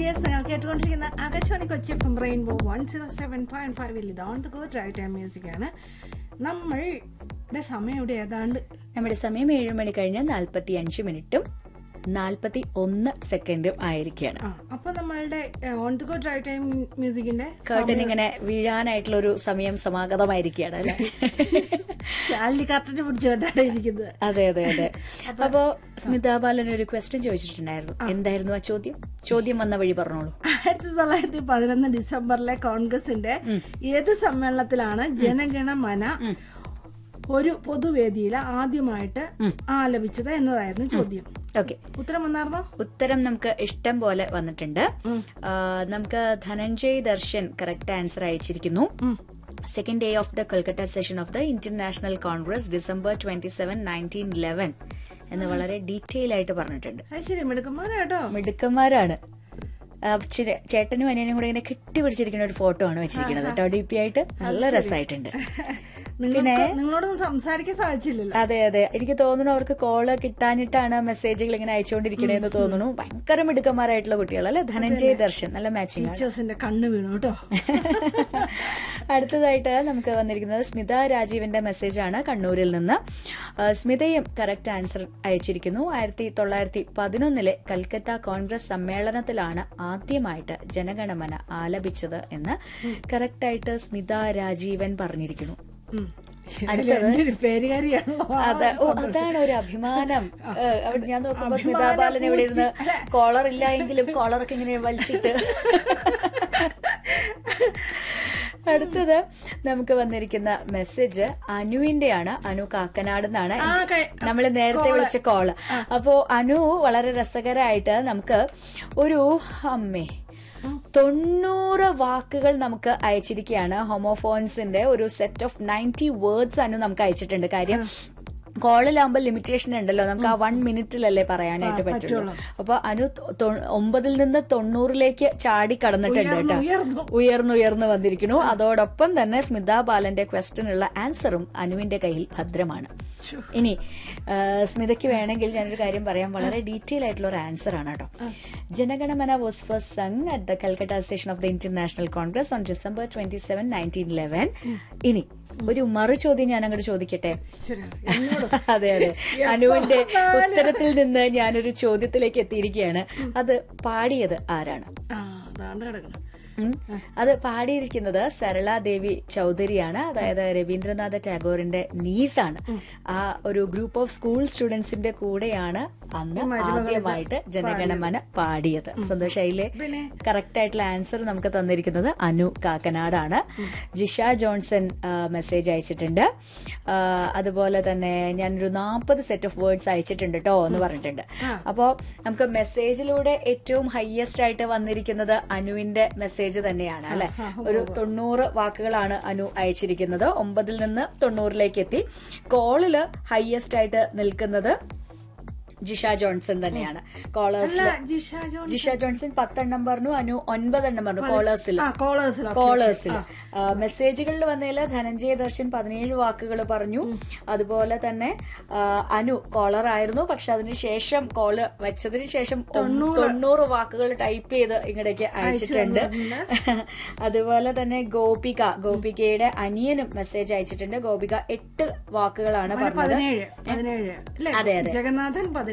Yes നിങ്ങൾ കേട്ടുകൊണ്ടിരിക്കുന്ന Akashvani Kochi F M rainbow one zero seven point ഫൈവിൽ ഇത് on the go drive time music ആണ് നമ്മളുടെ സമയം ഇവിടെ ഏതാണ്ട് നമ്മുടെ സമയം ഏഴ് മണി കഴിഞ്ഞ് നാൽപ്പത്തി അഞ്ച് മിനിറ്റും നാൽപ്പത്തി ഒന്ന് സെക്കൻഡും ആയിരിക്കുകയാണ് ആ അപ്പൊ നമ്മളുടെ on the go drive time മ്യൂസിക്കിന്റെ കേട്ടൻ ഇങ്ങനെ വീഴാനായിട്ടുള്ള ഒരു സമയം സമാഗതമായിരിക്കുകയാണ് അല്ലെ ചാലി കറക്റ്റ് പിടിച്ചുകൊണ്ടാണ് ഇരിക്കുന്നത് അതെ അതെ അതെ അപ്പോ സ്മിതാ ബാലൻ ഒരു ക്വസ്റ്റ്യൻ ചോദിച്ചിട്ടുണ്ടായിരുന്നു എന്തായിരുന്നു ആ ചോദ്യം ചോദ്യം വന്ന വഴി പറഞ്ഞോളൂ ആയിരത്തി തൊള്ളായിരത്തി പതിനൊന്ന് ഡിസംബറിലെ കോൺഗ്രസിന്റെ ഏത് സമ്മേളനത്തിലാണ് ജനഗണമന ഒരു പൊതുവേദിയിൽ ആദ്യമായിട്ട് ആലപിച്ചത് എന്നതായിരുന്നു ചോദ്യം ഓക്കെ ഉത്തരം വന്നായിരുന്നോ ഉത്തരം നമുക്ക് ഇഷ്ടം പോലെ വന്നിട്ടുണ്ട് ആ, നമുക്ക് ധനഞ്ജയ് ദർശൻ കറക്റ്റ് ആൻസർ അയച്ചിരിക്കുന്നു second day of the Kolkata session of the Indian National Congress December twenty seven nineteen eleven എന്ന് വളരെ ഡീറ്റെയിൽ ആയിട്ട് പറഞ്ഞിട്ടുണ്ട് അത് ശരി മിടുക്കന്മാരാ കേട്ടോ മിടുക്കന്മാരാണ് ആ, ചിര- ചേട്ടനും അനിയനും കൂടെ ഇങ്ങനെ കെട്ടിപ്പിടിച്ചിരിക്കുന്ന ഒരു ഫോട്ടോ ആണ് വെച്ചിരിക്കുന്നത് കേട്ടോ ഡി പി ആയിട്ട് നല്ല രസമായിട്ടുണ്ട് നിങ്ങൾക്ക് നിങ്ങളോടൊന്നും സംസാരിക്കാൻ സാധിച്ചില്ലല്ലോ അതെ അതെ എനിക്ക് തോന്നുന്നു അവർക്ക് കോള് കിട്ടാഞ്ഞിട്ടാണ് മെസ്സേജുകൾ ഇങ്ങനെ അയച്ചുകൊണ്ടിരിക്കണേന്ന് തോന്നുന്നു ഭയങ്കര മിടുക്കന്മാരായിട്ടുള്ള കുട്ടികൾ അല്ലെ ധനഞ്ജയ് ദർശൻ നല്ല മാച്ചിങ് ആണ് ടീച്ചേഴ്സിന്റെ കണ്ണ് വീണു കേട്ടോ അടുത്തതായിട്ട് നമുക്ക് വന്നിരിക്കുന്നത് സ്മിത രാജീവിന്റെ മെസ്സേജാണ് കണ്ണൂരിൽ നിന്ന് ആ, സ്മിതയും കറക്റ്റ് ആൻസർ അയച്ചിരിക്കുന്നു ആയിരത്തി തൊള്ളായിരത്തി പതിനൊന്നിലെ കൽക്കത്ത കോൺഗ്രസ് സമ്മേളനത്തിലാണ് ആദ്യമായിട്ട് ജനഗണമന ആലപിച്ചത് എന്ന് കറക്റ്റായിട്ട് സ്മിത രാജീവൻ പറഞ്ഞിരിക്കുന്നു ഉം. അടുത്തത് എന്റെ ഒരു പേരുകാരിയാണല്ലോ അതെ ഓ അതാണ് ഒരു അഭിമാനം ഏ, അവിടെ ഞാൻ നോക്കുമ്പോ സ്മിതാ ബാലൻ ഇവിടെ ഇരുന്ന് കോളർ ഇല്ല എങ്കിലും കോളറൊക്കെ ഇങ്ങനെ വലിച്ചിട്ട് അടുത്തത് നമുക്ക് വന്നിരിക്കുന്ന മെസ്സേജ് അനുവിന്റെയാണ് അനു കാക്കനാട് എന്നാണ് ആ, കഴി- നമ്മൾ നേരത്തെ വിളിച്ച കോള് അപ്പോ അനു വളരെ രസകരമായിട്ട് നമുക്ക് ഒരു അമ്മേ തൊണ്ണൂറ് വാക്കുകൾ നമുക്ക് അയച്ചിരിക്കുകയാണ് ഹോമോഫോൺസിന്റെ ഒരു set of ninety words Anu നമുക്ക് അയച്ചിട്ടുണ്ട് കാര്യം കോളിലാകുമ്പോൾ ലിമിറ്റേഷൻ ഉണ്ടല്ലോ നമുക്ക് ആ വൺ മിനിറ്റിലല്ലേ പറയാനായിട്ട് പറ്റുള്ളൂ അപ്പൊ അനു തൊ- ഒമ്പതിൽ നിന്ന് തൊണ്ണൂറിലേക്ക് ചാടി കടന്നിട്ടുണ്ട് കേട്ടോ ഉയർന്നു. ഉയർന്നുയർന്നു വന്നിരിക്കുന്നു അതോടൊപ്പം തന്നെ സ്മിത ബാലന്റെ ക്വസ്റ്റിനുള്ള ആൻസറും അനുവിന്റെ കയ്യിൽ ഭദ്രമാണ് ഇനി ആ, സ്മിതയ്ക്ക് വേണമെങ്കിൽ ഞാനൊരു കാര്യം പറയാം വളരെ ഡീറ്റെയിൽ ആയിട്ടുള്ള ഒരു ആൻസർ ആണ് കേട്ടോ Janaganamana was first sung at the Calcutta station of the Indian National Congress on December twenty seven nineteen eleven ഇനി ഒരു മറു ചോദ്യം ഞാൻ അങ്ങോട്ട് ചോദിക്കട്ടെ ശരി. എന്നോട് അതെ അതെ അനുവിന്റെ ഉത്തരത്തിൽ നിന്ന് ഞാനൊരു ചോദ്യത്തിലേക്ക് എത്തിയിരിക്കുകയാണ് അത് പാടിയത് ആരാണ് ആ അതാണ്ട് കിടക്കണം ഉം. അത് പാടിയിരിക്കുന്നത് സരള ദേവി ചൗധരിയാണ് അതായത് രവീന്ദ്രനാഥ ടാഗോറിന്റെ നീസാണ് ആ ഒരു ഗ്രൂപ്പ് ഓഫ് സ്കൂൾ സ്റ്റുഡൻസിന്റെ കൂടെയാണ് അന്ന് ആദ്യമായിട്ട് ജനഗണമന പാടിയത് സന്തോഷായില്ലേ പിന്നെ? കറക്റ്റ് ആയിട്ടുള്ള ആൻസർ നമുക്ക് തന്നിരിക്കുന്നത് അനു കാക്കനാടാണ് ജിഷ ജോൺസൺ മെസ്സേജ് അയച്ചിട്ടുണ്ട് ആ, അതുപോലെ തന്നെ ഞാനൊരു നാൽപ്പത് സെറ്റ് ഓഫ് വേർഡ്സ് അയച്ചിട്ടുണ്ട് കേട്ടോ എന്ന് പറഞ്ഞിട്ടുണ്ട് അപ്പോ നമുക്ക് മെസ്സേജിലൂടെ ഏറ്റവും ഹയസ്റ്റ് ആയിട്ട് വന്നിരിക്കുന്നത് അനുവിന്റെ മെസ്സേജ് തന്നെയാണ് അല്ലെ ഒരു തൊണ്ണൂറ് വാക്കുകളാണ് അനു അയച്ചിരിക്കുന്നത് ഒമ്പതിൽ നിന്ന് തൊണ്ണൂറിലേക്ക് എത്തി കോളില് ഹയസ്റ്റ് ആയിട്ട് നിൽക്കുന്നത് ജിഷ ജോൺസൺ തന്നെയാണ് കോളേഴ്സിൽ അല്ല ജിഷ ജോൺ ജിഷ ജോൺസൺ പത്തെണ്ണം പറഞ്ഞു അനു ഒൻപതെണ്ണം പറഞ്ഞു കോളേഴ്സിൽ ആ കോളേഴ്സിലോ കോളേഴ്സിൽ മെസ്സേജുകളിൽ വന്നതിൽ ധനഞ്ജയ ദർശൻ പതിനേഴ് വാക്കുകൾ പറഞ്ഞു അതുപോലെ തന്നെ ആ, അനു കോളർ ആയിരുന്നു പക്ഷെ അതിനുശേഷം കോള് വെച്ചതിന് ശേഷം ഒ- തൊണ്ണൂറ് വാക്കുകൾ ടൈപ്പ് ചെയ്ത് ഇങ്ങടേക്ക് അയച്ചിട്ടുണ്ട് അതുപോലെ തന്നെ ഗോപിക ഗോപികയുടെ അനിയനും മെസ്സേജ് അയച്ചിട്ടുണ്ട് ഗോപിക എട്ട് വാക്കുകളാണ് പറഞ്ഞത് പതിനേഴ് പതിനേഴ് അല്ലേ അതെ, അതെ. ജഗന്നാഥൻ പതിനേഴ്